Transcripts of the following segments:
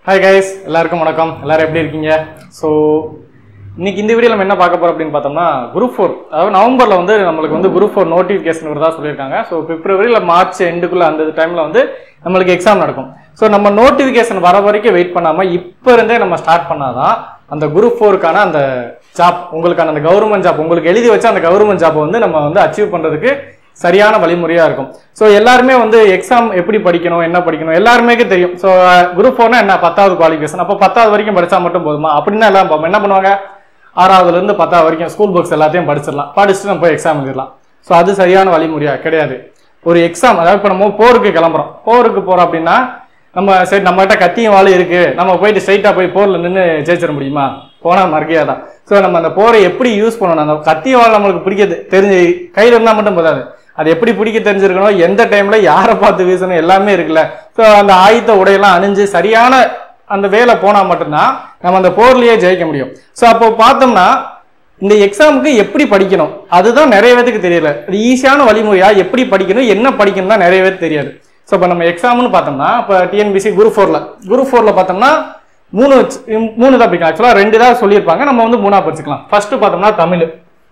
Hi guys எல்லாருக்கும் வணக்கம் எல்லாரும் எப்படி இருக்கீங்க ஸோ இன்னைக்கு இந்த வீடியோ நம்ம என்ன பார்க்க போறோம் அப்படின்னு பார்த்தோம்னா குரூப் ஃபோர் அதாவது நவம்பர்ல வந்து நம்மளுக்கு வந்து குரூப் ஃபோர் நோட்டிஃபிகேஷன் வருதா சொல்லியிருக்காங்க ஸோ பிப்ரவரி இல்லை மார்ச் எண்டுக்குள்ள அந்த டைம்ல வந்து நம்மளுக்கு எக்ஸாம் நடக்கும் ஸோ நம்ம நோட்டிஃபிகேஷன் வர வரைக்கும் வெயிட் பண்ணாம இப்போ இருந்தே நம்ம ஸ்டார்ட் பண்ணாதான் அந்த குரூப் ஃபோருக்கான அந்த ஜாப் உங்களுக்கான அந்த கவர்மெண்ட் ஜாப் உங்களுக்கு எழுதி வச்ச அந்த கவர்மெண்ட் ஜாப் வந்து நம்ம வந்து அச்சீவ் பண்றதுக்கு சரியான வழிமுறையா இருக்கும் ஸோ எல்லாருமே வந்து எக்ஸாம் எப்படி படிக்கணும் என்ன படிக்கணும் எல்லாருமே தெரியும் ஸோ குரூப் ஃபோர்னா என்ன பத்தாவது குவாலிஃபிகேஷன் அப்போ பத்தாவது வரைக்கும் படிச்சா மட்டும் போதுமா அப்படின்னா எல்லாம் பார்ப்போம். என்ன பண்ணுவாங்க ஆறாவதுல இருந்து பத்தாவது வரைக்கும் ஸ்கூல் புக்ஸ் எல்லாத்தையும் படிச்சிடலாம் படிச்சுட்டு நம்ம போய் எக்ஸாம் எழுதிடலாம் ஸோ அது சரியான வழிமுறையா கிடையாது ஒரு எக்ஸாம் அதாவது இப்போ நம்ம போருக்கு கிளம்புறோம் போருக்கு போறோம் அப்படின்னா நம்ம சரி நம்மகிட்ட கத்தியும் வாள் இருக்கு நம்ம போயிட்டு ஸ்ட்ரைட்டா போய் போர்ல நின்று ஜெயிச்சிட முடியுமா போனா மறுக்கையா தான் ஸோ நம்ம அந்த போரை எப்படி யூஸ் பண்ணணும் அந்த கத்திய வாள் நம்மளுக்கு பிடிக்க தெரிஞ்சு கையில இருந்தா மட்டும் போதாது அது எப்படி பிடிக்க தெரிஞ்சிருக்கணும் எந்த டைம்ல யாரை பார்த்து வீசணும் எல்லாமே இருக்குல்ல ஸோ அந்த ஆயுத்த உடையெல்லாம் அணிஞ்சு சரியான அந்த வேலை போனா மட்டும்தான் நம்ம அந்த போர்லயே ஜெயிக்க முடியும் ஸோ அப்போ பார்த்தோம்னா இந்த எக்ஸாமுக்கு எப்படி படிக்கணும் அதுதான் நிறைய பேத்துக்கு தெரியல இது ஈஸியான வழிமுறையா எப்படி படிக்கணும் என்ன படிக்கணும் தான் நிறைய பேருக்கு தெரியாது ஸோ இப்போ நம்ம எக்ஸாம்னு பார்த்தோம்னா இப்போ டிஎன்பிசி குரூப் ஃபோர்ல குரூப் ஃபோர்ல பார்த்தோம்னா மூணு வச்சு- மூணு தான் படிக்கலாம் ஆக்சுவலாக ரெண்டு தான் சொல்லியிருப்பாங்க நம்ம வந்து மூணா படிச்சுக்கலாம் ஃபர்ஸ்ட் பார்த்தோம்னா தமிழ்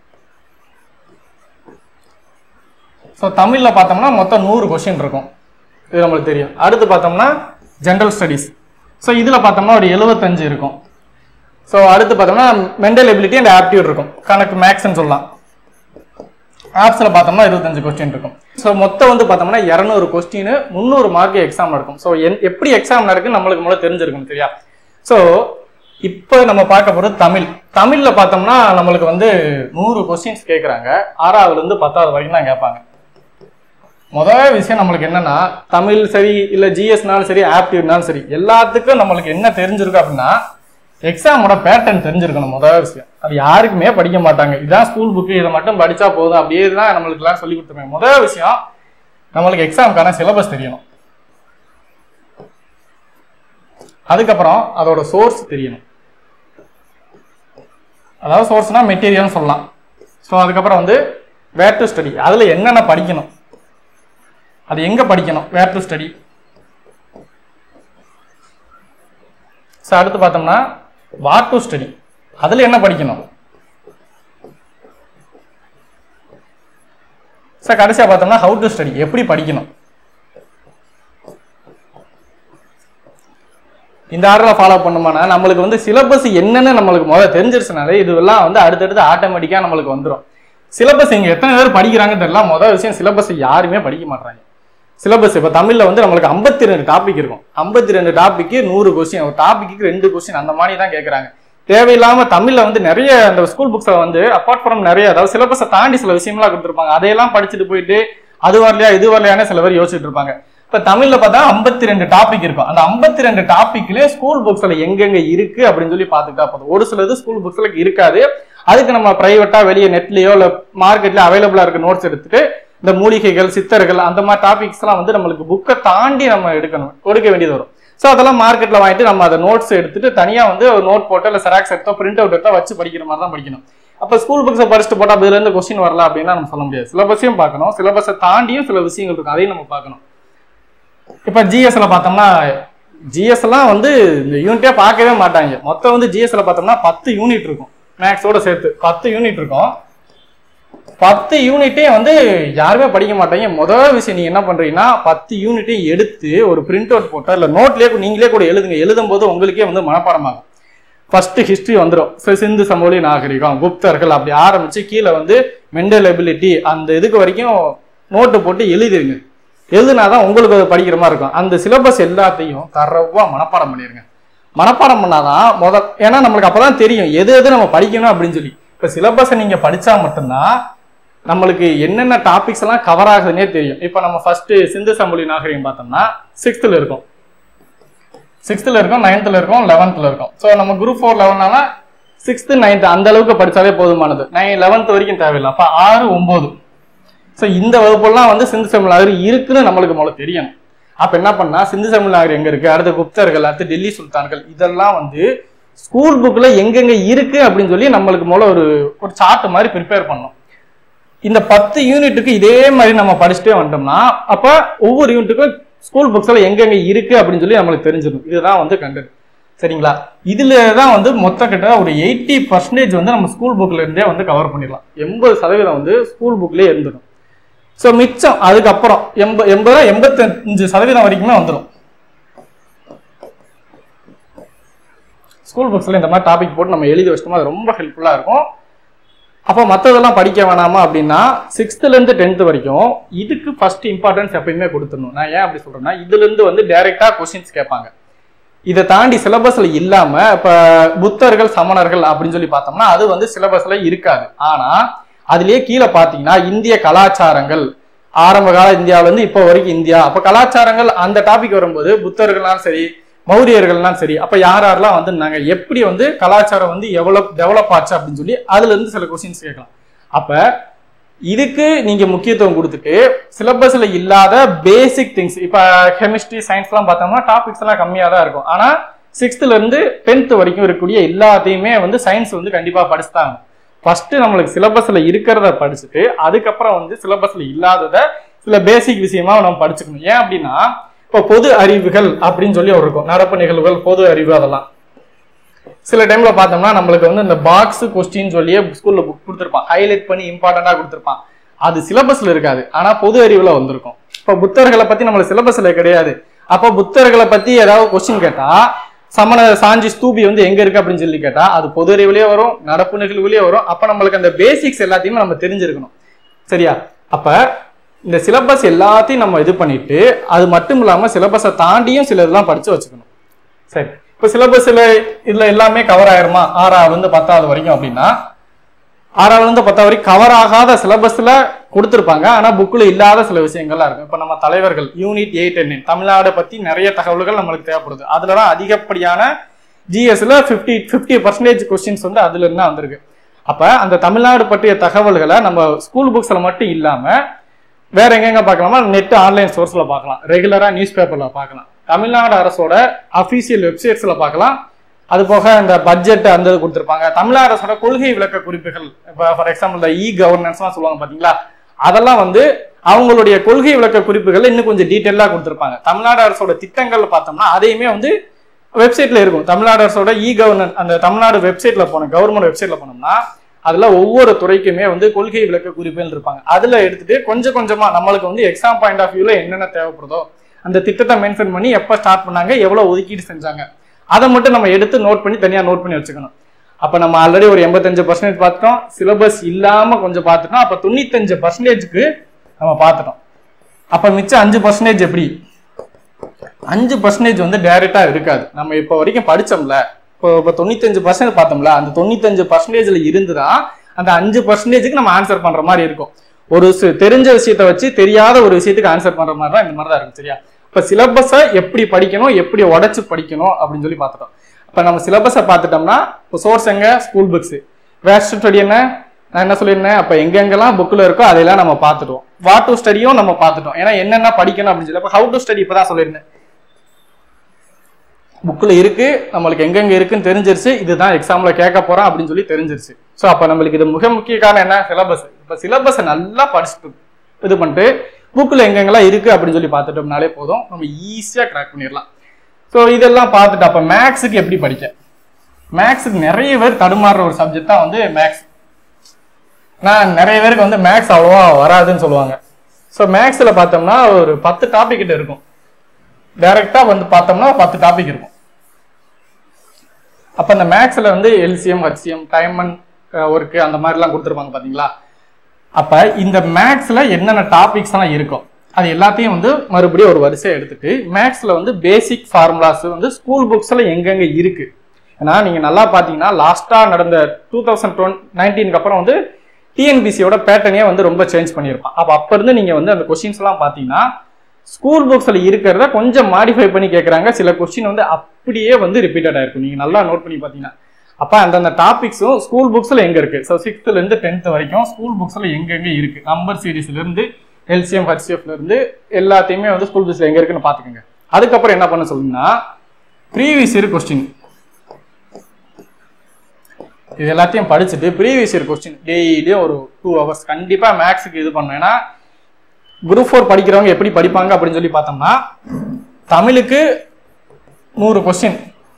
ஸோ தமிழில் பார்த்தோம்னா மொத்தம் நூறு கொஸ்டின் இருக்கும் இது நம்மளுக்கு தெரியும் அடுத்து பார்த்தோம்னா ஜென்ரல் ஸ்டடீஸ் ஸோ இதில் பார்த்தோம்னா ஒரு எழுபத்தஞ்சு இருக்கும் ஸோ அடுத்து பார்த்தோம்னா மென்டல் எபிலிட்டி அண்ட் ஆப்டியூட் இருக்கும் கணக்கு மேக்ஸ்ன்னு சொல்லலாம் ஆப்ஸில் பார்த்தோம்னா இருபத்தஞ்சு கொஸ்டின் இருக்கும் ஸோ மொத்தம் வந்து பார்த்தோம்னா இரநூறு கொஸ்டின் முந்நூறு மார்க் எக்ஸாம் நடக்கும் ஸோ எப்படி எக்ஸாம் நடக்குன்னு நம்மளுக்கு முதல்ல தெரிஞ்சிருக்கும் சரியா ஸோ இப்போ நம்ம பார்க்க போகிறது தமிழ் தமிழில் பார்த்தோம்னா நம்மளுக்கு வந்து நூறு கொஸ்டின்ஸ் கேட்குறாங்க ஆறாவதுலேருந்து பத்தாவது வரைக்கும் தான் கேட்பாங்க முதல் விஷயம் நம்மளுக்கு என்னன்னா தமிழ் சரி இல்ல ஜிஎஸ்னாலும் சரி ஆப்டியூட்னாலும் சரி எல்லாத்துக்கும் நம்மளுக்கு என்ன தெரிஞ்சிருக்கு அப்படின்னா எக்ஸாமோட பேட்டர்ன் தெரிஞ்சிருக்கணும் முதல் விஷயம் அது யாருக்குமே படிக்க மாட்டாங்க இதான் ஸ்கூல் புக்கு இதை மட்டும் படிச்சா போதும் அப்படியே தான் நம்மளுக்கு எல்லாம் சொல்லி கொடுத்துருக்காங்க முதல் விஷயம் நம்மளுக்கு எக்ஸாமுக்கான சிலபஸ் தெரியணும் அதுக்கப்புறம் அதோட சோர்ஸ் தெரியணும் அதாவது சோர்ஸ்னா மெட்டீரியல்னு சொல்லலாம் ஸோ அதுக்கப்புறம் வந்து வேர் டு ஸ்டடி அதில் என்னென்ன படிக்கணும் அது எங்க படிக்கணும் வேர் டு ஸ்டடி ஸோ அடுத்து பார்த்தோம்னா வாட் டு ஸ்டடி அதுல என்ன படிக்கணும் சார் கடைசியா பார்த்தோம்னா ஹவு டு ஸ்டடி எப்படி படிக்கணும் இந்த ஆர்டரில் ஃபாலோ பண்ணுமானா நம்மளுக்கு வந்து சிலபஸ் என்னன்னு நம்மளுக்கு முதல்ல தெரிஞ்சிருச்சுனாலே இதுவெல்லாம் வந்து அடுத்தடுத்து ஆட்டோமேட்டிக்காக நம்மளுக்கு வந்துடும் சிலபஸ் இங்கே எத்தனை பேர் படிக்கிறாங்கன்னு தெரியல முதல் விஷயம் சிலபஸ் யாருமே படிக்க மாட்டாங்க சிலபஸ் இப்போ தமிழில் வந்து நம்மளுக்கு ஐம்பத்தி ரெண்டு டாபிக் இருக்கும் ஐம்பத்தி ரெண்டு டாபிக்கு நூறு கொஸ்டின் ஒரு டாபிக்கு ரெண்டு கொஸ்டின் அந்த மாதிரி தான் கேட்குறாங்க தேவையில்லாம தமிழ்ல வந்து நிறைய அந்த ஸ்கூல் புக்ஸ்ல வந்து அப்பார்ட் ஃப்ரம் நிறைய அதாவது சிலபஸை தாண்டி சில விஷயம்லாம் கொடுத்துருப்பாங்க அதையெல்லாம் படிச்சுட்டு போயிட்டு அது வரலையா இது வரலையானே சில பேர் யோசிச்சுட்டு இருப்பாங்க இப்ப தமிழ்ல பார்த்தா ஐம்பத்தி ரெண்டு டாபிக் இருக்கும் அந்த ஐம்பத்தி ரெண்டு டாபிக்லயே ஸ்கூல் புக்ஸ்ல எங்கெங்க இருக்கு அப்படின்னு சொல்லி பாத்துக்கிட்டா போதும் ஒரு சிலது ஸ்கூல் புக்ஸ்ல இருக்காது அதுக்கு நம்ம பிரைவேட்டா வெளியே நெட்லயோ இல்ல மார்க்கெட்ல அவைலபிளா இருக்க நோட்ஸ் எடுத்துட்டு இந்த மூலிகைகள் சித்தர்கள் அந்த மாதிரி டாபிக்ஸ் எல்லாம் வந்து நம்மளுக்கு புக்கை தாண்டி நம்ம எடுக்கணும் கொடுக்க வேண்டியது வரும் ஸோ அதெல்லாம் மார்க்கெட்ல வாங்கிட்டு நம்ம அதை நோட்ஸ் எடுத்துட்டு தனியா வந்து ஒரு நோட் போட்டோ இல்ல செராக்ஸ் எடுத்தோ பிரிண்ட் அவுட் எடுத்தோ வச்சு படிக்கிற மாதிரி தான் படிக்கணும் அப்ப ஸ்கூல் புக்ஸை படிச்சுட்டு போட்டா அதுல இருந்து கொஸ்டின் வரல அப்படின்னா நம்ம சொல்ல முடியாது சிலபஸையும் பார்க்கணும் சிலபஸை தாண்டியும் சில விஷயங்கள் இருக்கும் அதையும் நம்ம பார்க்கணும் இப்ப ஜிஎஸ்ல பார்த்தோம்னா ஜிஎஸ் எல்லாம் வந்து இந்த யூனிட்டே பார்க்கவே மாட்டாங்க மொத்தம் வந்து ஜிஎஸ்ல பார்த்தோம்னா பத்து யூனிட் இருக்கும் மேக்ஸோட சேர்த்து பத்து யூனிட் இருக்கும் பத்து யூனிட்டையும் வந்து யாருமே படிக்க மாட்டாங்க முதல் விஷயம் நீங்க என்ன பண்றீங்கன்னா பத்து யூனிட்டையும் எடுத்து ஒரு பிரிண்ட் அவுட் போட்டா இல்ல நோட்லயே கூட நீங்களே கூட எழுதுங்க எழுதும் போது உங்களுக்கே வந்து மனப்பாடமாகும் ஃபர்ஸ்ட் ஹிஸ்டரி வந்துடும் சிந்து சமவெளி நாகரிகம் குப்தர்கள் அப்படி ஆரம்பிச்சு கீழே வந்து மென்டல் எபிலிட்டி அந்த இதுக்கு வரைக்கும் நோட்டு போட்டு எழுதிருங்க எழுதுனாதான் உங்களுக்கு அது படிக்கிற மாதிரி இருக்கும் அந்த சிலபஸ் எல்லாத்தையும் தரவா மனப்பாடம் பண்ணிருங்க மனப்பாடம் பண்ணாதான் முத ஏன்னா நம்மளுக்கு அப்பதான் தெரியும் எது எது நம்ம படிக்கணும் அப்படின்னு சொல்லி இப்ப சிலபஸை நீங்க படிச்சா மட்டும்தான் நம்மளுக்கு என்னென்ன டாபிக்ஸ் எல்லாம் கவர் ஆகுதுன்னே தெரியும் இப்போ நம்ம ஃபர்ஸ்ட் சிந்து சமொழி நாகரிகம் பார்த்தோம்னா சிக்ஸ்த்தில் இருக்கும் சிக்ஸ்த்தில் இருக்கும் நைன்த்தில் இருக்கும் லெவன்த்தில் இருக்கும் ஸோ நம்ம குரூப் ஃபோர் லெவனால சிக்ஸ்த்து நைன்த் அந்த அளவுக்கு படிச்சாலே போதுமானது நைன் லெவன்த் வரைக்கும் தேவையில்லை அப்போ ஆறு ஒம்பது ஸோ இந்த வகுப்பெல்லாம் வந்து சிந்து சமொழி நாகரிகம் இருக்குன்னு நம்மளுக்கு முதல்ல தெரியணும் அப்போ என்ன பண்ணா சிந்து சமொழி நாகரிகம் எங்க இருக்கு அடுத்து குப்தர்கள் அடுத்து டெல்லி சுல்தான்கள் இதெல்லாம் வந்து ஸ்கூல் புக்கில் எங்கெங்க இருக்கு அப்படின்னு சொல்லி நம்மளுக்கு முதல்ல ஒரு ஒரு சார்ட் மாதிரி ப்ரிப்பேர் பண்ணணும் இந்த பத்து யூனிட்டுக்கு இதே மாதிரி நம்ம படிச்சுட்டே வந்துட்டோம்னா அப்ப ஒவ்வொரு யூனிட்டுக்கும் ஸ்கூல் புக்ஸ்ல எங்கெங்க இருக்கு அப்படின்னு சொல்லி நம்மளுக்கு தெரிஞ்சிடும் இதுதான் வந்து கண்டென்ட் சரிங்களா இதுல தான் வந்து மொத்த கிட்ட ஒரு எயிட்டி பர்சன்டேஜ் வந்து நம்ம ஸ்கூல் புக்ல இருந்தே வந்து கவர் பண்ணிடலாம் எண்பது சதவீதம் வந்து ஸ்கூல் புக்லயே இருந்துடும் ஸோ மிச்சம் அதுக்கப்புறம் எண்ப எண்பது எண்பத்தஞ்சு சதவீதம் வரைக்குமே வந்துடும் ஸ்கூல் புக்ஸ்ல இந்த மாதிரி டாபிக் போட்டு நம்ம எழுதி வச்சிட்டோம்னா அது ரொம்ப ஹெல்ப்ஃபுல்லா இருக்கும் அப்போ மற்றதெல்லாம் படிக்க வேணாமா அப்படின்னா சிக்ஸ்த்ல இருந்து டென்த் வரைக்கும் இதுக்கு ஃபர்ஸ்ட் இம்பார்ட்டன்ஸ் எப்பயுமே கொடுத்துடணும் நான் ஏன் அப்படி சொல்றேன்னா இதுல இருந்து வந்து டைரக்டா கொஸ்டின்ஸ் கேட்பாங்க இதை தாண்டி சிலபஸ்ல இல்லாம இப்ப புத்தர்கள் சமணர்கள் அப்படின்னு சொல்லி பார்த்தோம்னா அது வந்து சிலபஸ்ல இருக்காது ஆனா அதுலயே கீழே பாத்தீங்கன்னா இந்திய கலாச்சாரங்கள் ஆரம்ப கால இந்தியாவுல இருந்து இப்போ வரைக்கும் இந்தியா அப்ப கலாச்சாரங்கள் அந்த டாபிக் வரும்போது புத்தர்கள்லாம் சரி மௌரியர்கள்லாம் சரி அப்ப யார் யாரெல்லாம் வந்திருந்தாங்க எப்படி வந்து கலாச்சாரம் வந்து எவ்வளவு டெவலப் ஆச்சு அப்படின்னு சொல்லி அதுல இருந்து சில கொஸ்டின்ஸ் கேட்கலாம் அப்ப இதுக்கு நீங்க முக்கியத்துவம் கொடுத்துட்டு சிலபஸ்ல இல்லாத பேசிக் திங்ஸ் இப்ப கெமிஸ்ட்ரி சயின்ஸ்லாம் பார்த்தோம்னா டாபிக்ஸ் எல்லாம் கம்மியா தான் இருக்கும் ஆனா சிக்ஸ்த்ல இருந்து டென்த் வரைக்கும் இருக்கக்கூடிய எல்லாத்தையுமே வந்து சயின்ஸ் வந்து கண்டிப்பா படிச்சுட்டாங்க ஃபர்ஸ்ட் நம்மளுக்கு சிலபஸ்ல இருக்கிறத படிச்சுட்டு அதுக்கப்புறம் வந்து சிலபஸ்ல இல்லாதத சில பேசிக் விஷயமா நம்ம படிச்சுக்கணும் ஏன் அப்படின்னா இப்போ பொது அறிவுகள் அப்படின்னு சொல்லி ஒரு இருக்கும் நடப்பு நிகழ்வுகள் பொது அறிவு அதெல்லாம் சில டைம்ல பார்த்தோம்னா நம்மளுக்கு வந்து இந்த பாக்ஸ் கொஸ்டின் சொல்லியே ஸ்கூல்ல புக் கொடுத்துருப்பான் ஹைலைட் பண்ணி இம்பார்ட்டண்டா கொடுத்துருப்பான் அது சிலபஸ்ல இருக்காது ஆனா பொது அறிவுல வந்திருக்கும் இப்போ புத்தர்களை பத்தி நம்மளுக்கு சிலபஸ்ல கிடையாது அப்போ புத்தர்களை பத்தி ஏதாவது கொஸ்டின் கேட்டா சமண சாஞ்சி ஸ்தூபி வந்து எங்க இருக்கு அப்படின்னு சொல்லி கேட்டா அது பொது அறிவுலயே வரும் நடப்பு நிகழ்வுலயே வரும் அப்ப நம்மளுக்கு அந்த பேசிக்ஸ் எல்லாத்தையுமே நம்ம தெரிஞ்சிருக்கணும் சரியா அப்ப இந்த சிலபஸ் எல்லாத்தையும் நம்ம இது பண்ணிட்டு அது மட்டும் இல்லாம சிலபஸை தாண்டியும் சில இதெல்லாம் படிச்சு வச்சுக்கணும் சரி இப்போ சிலபஸ்ல இதுல எல்லாமே கவர் ஆயிருமா ஆறாவது இருந்து பத்தாவது வரைக்கும் அப்படின்னா ஆறாவது இருந்து பத்தாவது வரைக்கும் கவர் ஆகாத சிலபஸ்ல கொடுத்துருப்பாங்க ஆனா புக்ல இல்லாத சில விஷயங்கள்லாம் இருக்கும் இப்போ நம்ம தலைவர்கள் யூனிட் எயிட் என்ன தமிழ்நாடு பத்தி நிறைய தகவல்கள் நம்மளுக்கு தேவைப்படுது அதுலதான் அதிகப்படியான ஜிஎஸ்ல ஃபிஃப்டி ஃபிஃப்டி பர்சன்டேஜ் கொஸ்டின்ஸ் வந்து அதுல இருந்து தான் வந்திருக்கு அப்ப அந்த தமிழ்நாடு பற்றிய தகவல்களை நம்ம ஸ்கூல் புக்ஸ்ல மட்டும் இல்லாம வேற எங்கெங்க பார்க்கலாமா நெட் ஆன்லைன் சோர்ஸ்ல பார்க்கலாம் ரெகுலரா நியூஸ் பேப்பர்ல பார்க்கலாம் தமிழ்நாடு அரசோட அபிஷியல் வெப்சைட்ஸ்ல பார்க்கலாம் அது போக இந்த பட்ஜெட் அந்த இது கொடுத்துருப்பாங்க தமிழ்நாடு அரசோட கொள்கை விளக்க குறிப்புகள் இப்போ ஃபார் எக்ஸாம்பிள் இந்த இ கவர்னன்ஸ்லாம் சொல்லுவாங்க பாத்தீங்களா அதெல்லாம் வந்து அவங்களுடைய கொள்கை விளக்க குறிப்புகள் இன்னும் கொஞ்சம் டீட்டெயிலாக கொடுத்துருப்பாங்க தமிழ்நாடு அரசோட திட்டங்கள் பார்த்தோம்னா அதையுமே வந்து வெப்சைட்ல இருக்கும் தமிழ்நாடு அரசோட இ கவர்னன் அந்த தமிழ்நாடு வெப்சைட்ல போனோம் கவர்மெண்ட் வெப்சைட்ல போனோம்னா அதுல ஒவ்வொரு துறைக்குமே வந்து கொள்கை விளக்க குறிப்புகள் இருப்பாங்க அதுல எடுத்துட்டு கொஞ்சம் கொஞ்சமா நம்மளுக்கு வந்து எக்ஸாம் பாயிண்ட் ஆஃப் வியூல என்னென்ன தேவைப்படுதோ அந்த திட்டத்தை மென்ஷன் பண்ணி எப்ப ஸ்டார்ட் பண்ணாங்க எவ்வளவு ஒதுக்கீடு செஞ்சாங்க அதை மட்டும் நம்ம எடுத்து நோட் பண்ணி தனியா நோட் பண்ணி வச்சுக்கணும் அப்ப நம்ம ஆல்ரெடி ஒரு எண்பத்தஞ்சு பர்சன்டேஜ் பார்த்துட்டோம் சிலபஸ் இல்லாம கொஞ்சம் பார்த்துட்டோம் அப்ப தொண்ணூத்தஞ்சு பர்சன்டேஜ்க்கு நம்ம பார்த்துட்டோம் அப்ப மிச்சம் அஞ்சு பர்சன்டேஜ் எப்படி அஞ்சு பர்சன்டேஜ் வந்து டைரக்டா இருக்காது நம்ம இப்போ வரைக்கும் படிச்சோம்ல இப்போ இப்போ தொண்ணூத்தஞ்சு பர்சன்ட் பார்த்தோம்ல அந்த தொண்ணூத்தஞ்சு பர்சன்டேஜ்ல இருந்து தான் அந்த அஞ்சு பர்சன்டேஜுக்கு நம்ம ஆன்சர் பண்ற மாதிரி இருக்கும் ஒரு சி- தெரிஞ்ச விஷயத்த வச்சு தெரியாத ஒரு விஷயத்துக்கு ஆன்சர் பண்ற மாதிரி தான் இந்த மாதிரி தான் இருக்கும் சரியா இப்போ சிலபஸை எப்படி படிக்கணும் எப்படி உடைச்சு படிக்கணும் அப்படின்னு சொல்லி பார்த்துட்டோம் இப்போ நம்ம சிலபஸை பார்த்துட்டோம்னா இப்போ சோர்ஸ் எங்க ஸ்கூல் புக்ஸ் வேஸ்ட் ஸ்டடி என்ன நான் என்ன சொல்லியிருந்தேன் அப்போ எங்கெங்கெல்லாம் புக்கில் இருக்கோ அதையெல்லாம் நம்ம பார்த்துட்டோம் வாட் டு ஸ்டடியும் நம்ம பார்த்துட்டோம் ஏன்னா என்னென்ன படிக்கணும் அப்படின்னு சொல்லி அப்போ ஹவு டு ஸ்டடி இப்போ தான் சொல்லியிருந்தேன் புக்கில் இருக்கு நம்மளுக்கு எங்கெங்க இருக்குன்னு தெரிஞ்சிருச்சு இதுதான் எக்ஸாம்ல கேட்க போறோம் அப்படின்னு சொல்லி தெரிஞ்சிருச்சு ஸோ அப்போ நம்மளுக்கு இது மிக முக்கிய காரணம் என்ன சிலபஸ் இப்போ சிலபஸை நல்லா படிச்சுட்டு இது பண்ணிட்டு புக்கில் எங்கெங்கெல்லாம் இருக்கு அப்படின்னு சொல்லி பார்த்துட்டோம்னாலே போதும் நம்ம ஈஸியாக கிராக் பண்ணிடலாம் ஸோ இதெல்லாம் பார்த்துட்டு அப்போ மேக்ஸுக்கு எப்படி படிக்க மேக்ஸுக்கு நிறைய பேர் தடுமாறுற ஒரு சப்ஜெக்ட் தான் வந்து மேக்ஸ் நான் நிறைய பேருக்கு வந்து மேக்ஸ் அவ்வளோவா வராதுன்னு சொல்லுவாங்க ஸோ மேக்ஸில் பார்த்தோம்னா ஒரு பத்து டாபிக் கிட்ட இருக்கும் டைரக்டா வந்து பார்த்தோம்னா பத்து டாபிக் இருக்கும் அப்ப இந்த மேக்ஸ்ல வந்து LCM HCM time and work அந்த மாதிரிலாம் கொடுத்துருப்பாங்க பாத்தீங்களா அப்ப இந்த மேக்ஸ்ல என்னென்ன டாபிக்ஸ் எல்லாம் இருக்கும் அது எல்லாத்தையும் வந்து மறுபடியும் ஒரு வரிசையை எடுத்துட்டு மேக்ஸ்ல வந்து பேசிக் ஃபார்முலாஸ் வந்து ஸ்கூல் புக்ஸ்ல எங்கெங்க இருக்கு ஏன்னா நீங்க நல்லா பாத்தீங்கன்னா லாஸ்டா நடந்த டூ தௌசண்ட் டுவெண்ட் நைன்டீனுக்கு அப்புறம் வந்து டிஎன்பிசியோட பேட்டர்னே வந்து ரொம்ப சேஞ்ச் பண்ணியிருப்பான் அப்ப அப்ப இருந்து நீங்க வந்து அந்த கொஸ்டின்ஸ் எல்லாம் பாத்தீங்கன்னா ஸ்கூல் புக்ஸ்ல இருக்கிறத கொஞ்சம் மாடிஃபை பண்ணி கேட்குறாங்க சில கொஸ்டின் வந்து அப்படியே வந்து ரிப்பீட்டட் ஆயிருக்கும் நீங்க நல்லா நோட் பண்ணி பார்த்தீங்கன்னா அப்ப அந்தந்த டாபிக்ஸும் ஸ்கூல் புக்ஸ்ல எங்க இருக்கு ஸோ சிக்ஸ்த்ல இருந்து டென்த் வரைக்கும் ஸ்கூல் புக்ஸ்ல எங்கெங்க இருக்கு நம்பர் சீரீஸ்ல இருந்து எல்சிஎம் ஹெச்சிஎஃப்ல இருந்து எல்லாத்தையுமே வந்து ஸ்கூல் புக்ஸ்ல எங்க இருக்குன்னு பாத்துக்கோங்க அதுக்கப்புறம் என்ன பண்ண சொல்லுங்கன்னா ப்ரீவியஸ் இயர் கொஸ்டின் இது எல்லாத்தையும் படிச்சுட்டு ப்ரீவியஸ் இயர் கொஸ்டின் டெய்லியும் ஒரு டூ ஹவர்ஸ் கண்டிப்பா மேக்ஸுக்கு இது பண்ணணும் ஏன்னா குரூப் ஃபோர் படிக்கிறவங்க எப்படி படிப்பாங்க அப்படின்னு சொல்லி பார்த்தோம்னா தமிழுக்கு நூறு கொஸ்டின்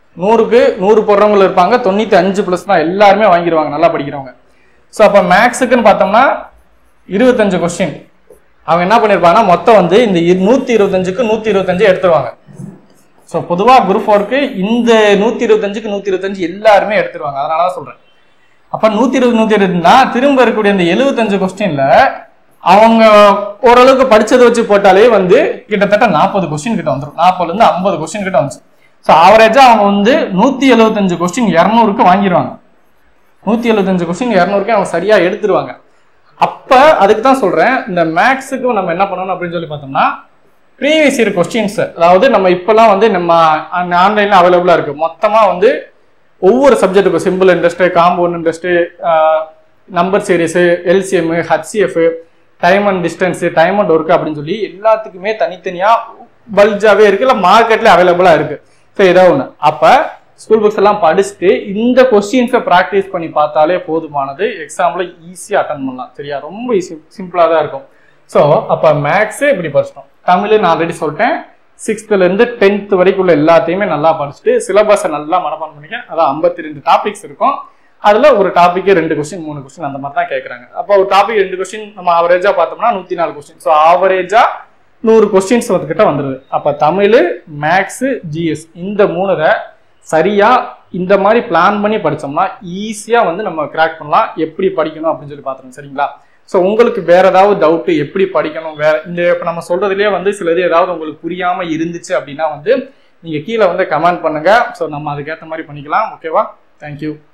நூறுக்கு நூறு போடுறவங்க இருப்பாங்க தொண்ணூத்தி அஞ்சு ப்ளஸ் தான் எல்லாருமே வாங்கிடுவாங்க நல்லா படிக்கிறவங்க ஸோ அப்போ மேக்ஸுக்குன்னு பார்த்தோம்னா இருபத்தஞ்சு கொஸ்டின் அவங்க என்ன பண்ணியிருப்பாங்கன்னா மொத்தம் வந்து இந்த இரு- நூத்தி இருபத்தஞ்சுக்கு நூத்தி இருபத்தஞ்சு எடுத்துருவாங்க ஸோ பொதுவாக குரூப் ஃபோருக்கு இந்த நூத்தி இருபத்தஞ்சுக்கு நூத்தி இருபத்தஞ்சு எல்லாருமே எடுத்துருவாங்க அதனால தான் சொல்றேன் அப்ப நூத்தி இருபது நூத்தி இருபதுனா திரும்ப இருக்கக்கூடிய இந்த எழுபத்தஞ்சு கொஸ்டின்ல அவங்க ஓரளவுக்கு படிச்சதை வச்சு போட்டாலே வந்து கிட்டத்தட்ட நாற்பது கொஸ்டின் கிட்ட வந்துடும் நாற்பதுல இருந்து ஐம்பது கொஸ்டின் கிட்ட வந்துச்சு ஸோ ஆவரேஜா அவங்க வந்து நூத்தி எழுபத்தஞ்சு கொஸ்டின் இரநூறுக்கு வாங்கிடுவாங்க நூத்தி எழுபத்தஞ்சு கொஸ்டின் இரநூறுக்கு அவங்க சரியா எடுத்துருவாங்க அப்ப அதுக்கு தான் சொல்றேன் இந்த மேக்ஸுக்கு நம்ம என்ன பண்ணணும் அப்படின்னு சொல்லி பார்த்தோம்னா ப்ரீவியஸ் இயர் கொஸ்டின்ஸ் அதாவது நம்ம இப்பெல்லாம் வந்து நம்ம ஆன்லைன்ல அவைலபிளா இருக்கு மொத்தமா வந்து ஒவ்வொரு சப்ஜெக்ட்டுக்கும் simple interest compound interest number series LCM HCF time and distance time and work அப்படின்னு சொல்லி எல்லாத்துக்குமே தனித்தனியா பல்ஜாவே இருக்கு இல்லை மார்க்கெட்ல அவைலபிளா இருக்கு ஸோ ஏதோ ஒன்று அப்ப ஸ்கூல் புக்ஸ் எல்லாம் படிச்சுட்டு இந்த கொஸ்டின்ஸை ப்ராக்டிஸ் பண்ணி பார்த்தாலே போதுமானது எக்ஸாம்ல ஈஸியாக அட்டன் பண்ணலாம் சரியா ரொம்ப ஈஸி சிம்பிளாக தான் இருக்கும் ஸோ அப்போ மேக்ஸு இப்படி படிச்சிட்டோம் தமிழ் நான் ஆல்ரெடி சொல்லிட்டேன் சிக்ஸ்த்துல இருந்து டென்த் வரைக்கும் உள்ள எல்லாத்தையுமே நல்லா படிச்சுட்டு சிலபஸை நல்லா மனப்பாடம் பண்ணிக்க அதான் ஐம்பத்தி ரெண்டு டாபிக்ஸ் இருக்கும் அதுல ஒரு டாபிக் ரெண்டு கொஸ்டின் மூணு கொஸ்டின் அந்த மாதிரி தான் கேட்கறாங்க அப்போ ஒரு டாபிக் ரெண்டு கொஸ்டின் நம்ம ஆவரேஜா பார்த்தோம்னா நூத்தி நாலு கொஸ்டின் ஸோ ஆவரேஜா நூறு கொஸ்டின்ஸ் கிட்ட வந்துருது அப்ப தமிழ் மேக்ஸ் ஜிஎஸ் இந்த மூணுரை சரியா இந்த மாதிரி பிளான் பண்ணி படிச்சோம்னா ஈஸியா வந்து நம்ம கிராக் பண்ணலாம் எப்படி படிக்கணும் அப்படின்னு சொல்லி பார்த்துருங்க சரிங்களா ஸோ உங்களுக்கு வேற ஏதாவது டவுட் எப்படி படிக்கணும் வேற இந்த இப்போ நம்ம சொல்றதுலயே வந்து சிலது ஏதாவது உங்களுக்கு புரியாம இருந்துச்சு அப்படின்னா வந்து நீங்க கீழே வந்து கமெண்ட் பண்ணுங்க ஸோ நம்ம அதுக்கேற்ற மாதிரி பண்ணிக்கலாம் ஓகேவா தேங்க்யூ